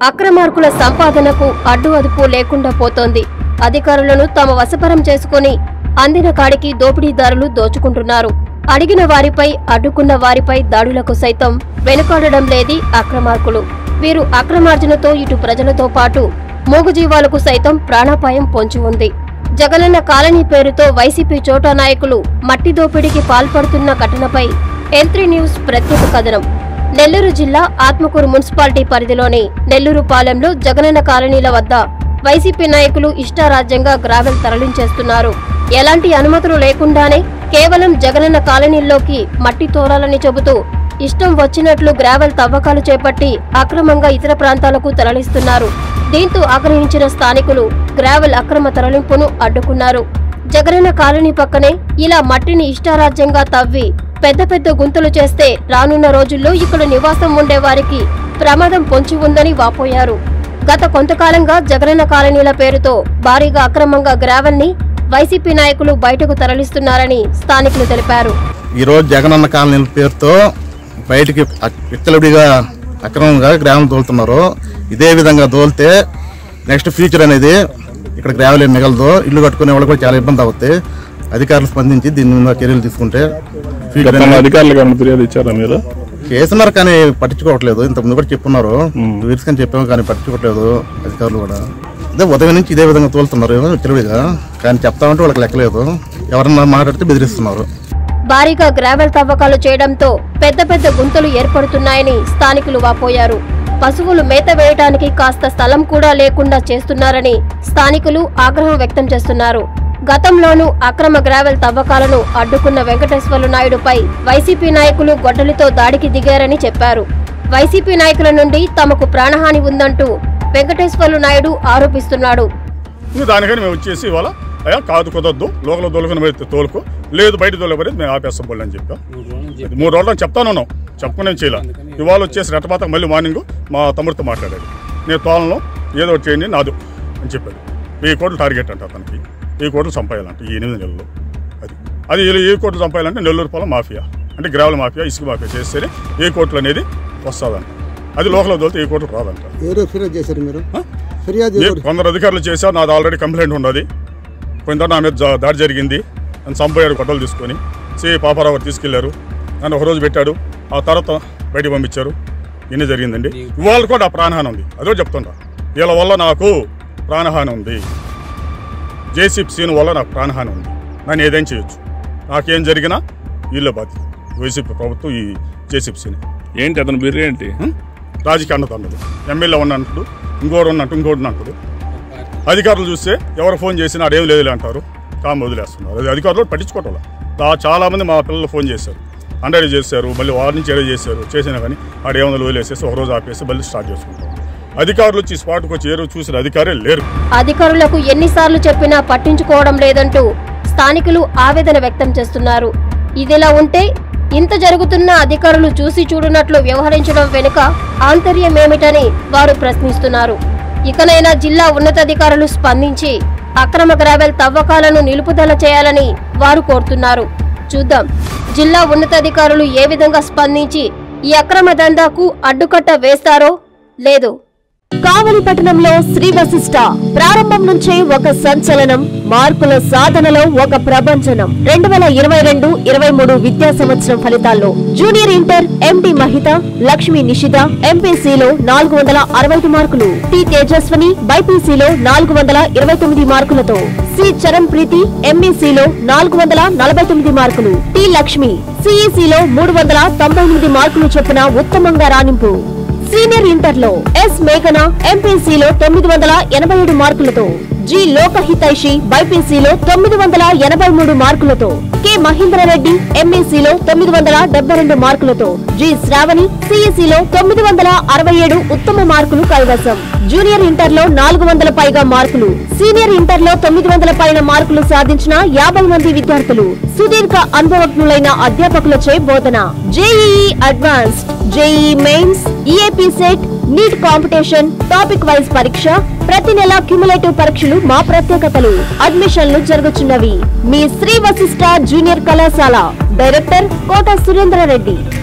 అక్రమార్కుల సంపాదనకు అడ్డు అదుపు లేకుండా పోతోంది అధికారులను తమ వశపరం చేసుకుని అందిన కాడికి దోపిడీదారులు దోచుకుంటున్నారు అడిగిన వారిపై అడ్డుకున్న వారిపై దాడులకు సైతం వెనుకాడడం లేది అక్రమార్కులు వీరు అక్రమార్జనతో ఇటు ప్రజలతో పాటు మూగజీవాలకు సైతం ప్రాణాపాయం పొంచి ఉంది జగనన్న కాలనీ పేరుతో వైసీపీ చోటా నాయకులు మట్టి దోపిడీకి పాల్పడుతున్న ఘటనపై ఎంత్రీ న్యూస్ ప్రత్యేక కథనం నెల్లూరు జిల్లా ఆత్మకూరు మున్సిపాలిటీ పరిధిలోని నెల్లూరు పాలెంలో జగనన్న కాలనీల వద్ద వైసీపీ నాయకులు ఇష్టారాజ్యంగా గ్రావెల్ తరలించేస్తున్నారు ఎలాంటి అనుమతులు లేకుండానే కేవలం జగనన్న కాలనీల్లోకి మట్టి తోలాలని చెబుతూ ఇష్టం వచ్చినట్లు గ్రావెల్ తవ్వకాలు చేపట్టి అక్రమంగా ఇతర ప్రాంతాలకు తరలిస్తున్నారు దీంతో ఆగ్రహించిన స్థానికులు గ్రావెల్ అక్రమ తరలింపును అడ్డుకున్నారు జగనన్న కాలనీ పక్కనే ఇలా మట్టిని ఇష్టారాజ్యంగా తవ్వి పెద్ద పెద్ద గుంతలు చేస్తే రానున్న రోజుల్లో ఇక్కడ నివాసం ఉండే వారికి ప్రమాదం పొంచి ఉందని వాపోయారు గత కొంతకాలంగా జగనన్న కాలనీల పేరుతో భారీగా అక్రమంగా గ్రావెల్ ని వైసీపీ నాయకులు బయటకు తరలిస్తున్నారని స్థానికులు తెలిపారు ఈరోజు జగనన్న కాలనీల పేరుతో బయటికి విచ్చలవిడిగా అక్రమంగా గ్రామం తోలుతున్నారు ఇదే విధంగా తోలితే నెక్స్ట్ ఫ్యూచర్ అనేది ఇక్కడ గ్రావెల్ ఏం మిగలదు ఇల్లు కట్టుకునే వాళ్ళు కూడా చాలా ఇబ్బంది అవుతాయి అధికారులు స్పందించి దీని మీద చర్యలు తీసుకుంటే ఫ్యూచర్ గతంలో అధికారులకు ఏమైనా ఫిర్యాదు ఇచ్చారా మీరు చేస్తున్నారు కానీ పట్టించుకోవట్లేదు ఇంత ముందు కూడా చెప్పున్నారు వీర్స్ కానీ చెప్పాము కానీ పట్టించుకోవట్లేదు అధికారులు కూడా అదే ఉదయం నుంచి ఇదే విధంగా తోలుతున్నారు విచ్చలవిడిగా కానీ చెప్తామంటే వాళ్ళకి లెక్కలేదు ఎవరన్నా మాట్లాడితే బెదిరిస్తున్నారు భారీగా గ్రావెల్ తవ్వకాలు చేయడంతో పెద్ద పెద్ద గుంతలు ఏర్పడుతున్నాయని స్థానికులు వాపోయారు పశువులు మేత వేయడానికి కాస్త స్థలం కూడా లేకుండా చేస్తున్నారని స్థానికులు ఆగ్రహం వ్యక్తం చేస్తున్నారు గతంలోనూ అక్రమ గ్రావెల్ తవ్వకాలను అడ్డుకున్న వెంకటేశ్వర్లు నాయుడుపై వైసీపీ నాయకులు గొడ్డలితో దాడికి దిగారని చెప్పారు వైసీపీ నాయకుల నుండి తమకు ప్రాణహాని ఉందంటూ వెంకటేశ్వర్లు నాయుడు ఆరోపిస్తున్నాడు ఇంకా దానికని మేము వచ్చేసి ఇవాళ అయ్యా కాదు కుదరద్దు లోకల్ దొలకని అయితే తోలుకు లేదు బయట దొలకబడి మేము ఆపేస్తాం బోళ్ళు అని చెప్పాం ఇది మూడు రోజులు చెప్తాను చెప్పుకునే చేయాల ఇవాళ వచ్చేసి రెట్టపాత మళ్ళీ మార్నింగ్ మా తమ్ముడితో మాట్లాడాడు నేను తోలను ఏదో ఒకటి చేయండి నాదు అని చెప్పాడు వెయ్యి కోట్లు టార్గెట్ అంట అతనికి వెయ్యి కోట్లు సంపాయాలంట ఈ ఎనిమిది నెలల్లో అది అది వీళ్ళు ఏ కోట్లు సంపాయాలంటే నెల్లూరు పొలం మాఫియా అంటే గ్రావెల్ మాఫియా ఇసుక మాఫియా చేస్తేనే ఏ కోట్లు అనేది వస్తుందంట అది లోకల్ తోలితే ఏ కోట్లు రాదంట ఎవరు ఫిర్యాదు చేశారు మీరు ఫిర్యాదు ఏ ఎవరు కొందరు అధికారులు చేశారు నాది ఆల్రెడీ కంప్లైంట్ ఉన్నది కొంత నా మీద జా- దాడి జరిగింది నన్ను చంపాడు గొడవలు తీసుకొని సి పాపారావు గారు తీసుకెళ్లారు నన్ను ఒక రోజు పెట్టాడు ఆ తర్వాత బయటికి పంపించారు ఇన్ని జరిగిందండి ఇవాళ కూడా ఆ ప్రాణహాని ఉంది అదే చెప్తుంటా వీళ్ళ వల్ల నాకు ప్రాణహాని ఉంది జేసీపీ సీన్ వల్ల నాకు ప్రాణహాని ఉంది నన్ను ఏదైనా చేయొచ్చు నాకేం జరిగినా వీళ్ళ బాధ్యత వైసీపీ ప్రభుత్వం ఈ జేసీపీ సీన్ ఏంటి అతను బిర్రు ఏంటి రాజకీయ అన్నదండలు ఎమ్మెల్యే ఉన్నట్టు ఇంకోటి ఉన్నట్టు ఇంకోటి అంటాడు అధికారులు చూస్తే ఎవరు ఫోన్ చేసినా అదేం లేదు అంటారు కామ్ వదిలేస్తున్నారు అది అధికారులు పట్టించుకోవటం చాలా మంది మా పిల్లలు ఫోన్ చేశారు హండ్రెడ్ చేశారు మళ్ళీ వారి నుంచి ఏదో చేశారు చేసినా కానీ ఆడ ఏమైనా వదిలేసేసి ఒక రోజు ఆపేసి మళ్ళీ స్టార్ట్ చేసుకుంటాం అధికారులు వచ్చి స్పాట్కి వచ్చి ఏ రోజు చూసిన అధికారే లేరు అధికారులకు ఎన్నిసార్లు చెప్పినా పట్టించుకోవడం లేదంటూ స్థానికులు ఆవేదన వ్యక్తం చేస్తున్నారు ఇదిలా ఉంటే ఇంత జరుగుతున్న అధికారులు చూసి చూడనట్లు వ్యవహరించడం వెనుక ఆంతర్యమేమిటని వారు ప్రశ్నిస్తున్నారు ఇకనైనా జిల్లా ఉన్నతాధికారులు స్పందించి అక్రమ గ్రావెల్ తవ్వకాలను నిలుపుదల చేయాలని వారు కోరుతున్నారు చూద్దాం జిల్లా ఉన్నతాధికారులు ఏ విధంగా స్పందించి ఈ అక్రమ దందాకు అడ్డుకట్ట వేస్తారో లేదు కావలి పట్టణంలో శ్రీ వశిష్ట ప్రారంభం నుంచే ఒక సంచలనం మార్కుల సాధనలో ఒక ప్రభంజనం రెండు వేల ఇరవై రెండు ఇరవై మూడు విద్యా సంవత్సరం ఫలితాల్లో junior inter MD Mahitha Lakshmi Nishitha ఎంపీసీలో నాలుగు వందల అరవై ఐదు మార్కులు టి తేజస్వని బైపీసీలో నాలుగు వందల ఇరవై తొమ్మిది మార్కులతో సి చరణ్ ప్రీతి ఎంఈసీలో నాలుగు వందల నలభై తొమ్మిది మార్కులు టి లక్ష్మి సిఈసీలో మూడు వందల తొంభై ఎనిమిది మార్కులు చొప్పున ఉత్తమంగా రాణింపు సీనియర్ ఇంటర్ లో ఎస్ మేఘన ఎంపీసీలో తొమ్మిది వందల ఎనభై ఏడు మార్కులతో జి లోకహితైషి బైపీసీలో తొమ్మిది వందల ఎనభై మూడు మార్కులతో కె మహేంద్రరెడ్డి ఎంఈసీలో తొమ్మిది వందల డెబ్బై రెండు మార్కులతో జి శ్రావణి సిఈసీలో తొమ్మిది వందల అరవై ఏడు ఉత్తమ మార్కులు కైవసం జూనియర్ ఇంటర్ లో నాలుగు వందల పైగా మార్కులు సీనియర్ ఇంటర్ లో తొమ్మిది వందల పైన మార్కులు సాధించిన యాభై మంది విద్యార్థులు సుదీర్ఘ అనుభవజ్ఞులైన అధ్యాపకులచే బోధన JEE advanced JEE mains EAP set neat competition topic wise పరీక్ష ప్రతి నెల క్యుములేటివ్ పరీక్షలు మా ప్రత్యేకతలు అడ్మిషన్లు జరుగుతున్నవి మీ శ్రీ వశిష్ట జూనియర్ కళాశాల డైరెక్టర్ కోట సురేంద్రారెడ్డి